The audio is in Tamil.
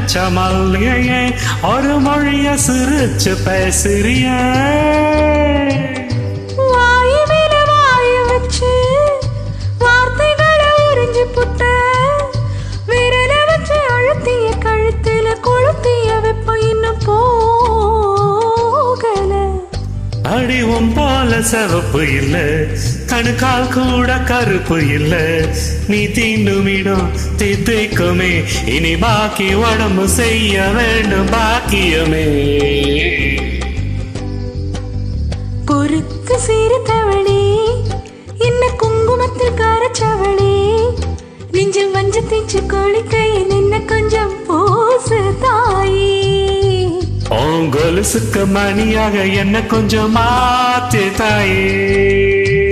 வச்ச மல்லிகையே ஒரு மொழிய சிரிச்சு பேசுறிய வாய் மேல வாய் வச்சு வார்த்தைகளை உறிஞ்சு புட்ட விரல வச்சு அழுத்திய கழுத்துல கொளுத்திய வெப்பம் இன்னும் போகல அடிவும் போல சிவப்பு இல்ல கணுக்கால் கூட கருப்பு இல்ல நீ தீண்டுமிடம் தித்திக்குமே இனி பாக்கி உடம்பு செய்ய வேண்டும் பாக்கியமே பொறுத்து சிரித்தவளே என்ன குங்குமத்தில் கரைச்சவளே நெஞ்சம் வஞ்ச தீச்சு கொளிக்கையில் என்ன கொஞ்சம் போசு தாயே உன் கொலுசுக்கு மணியாக என்ன கொஞ்சம் மாத்து தாயே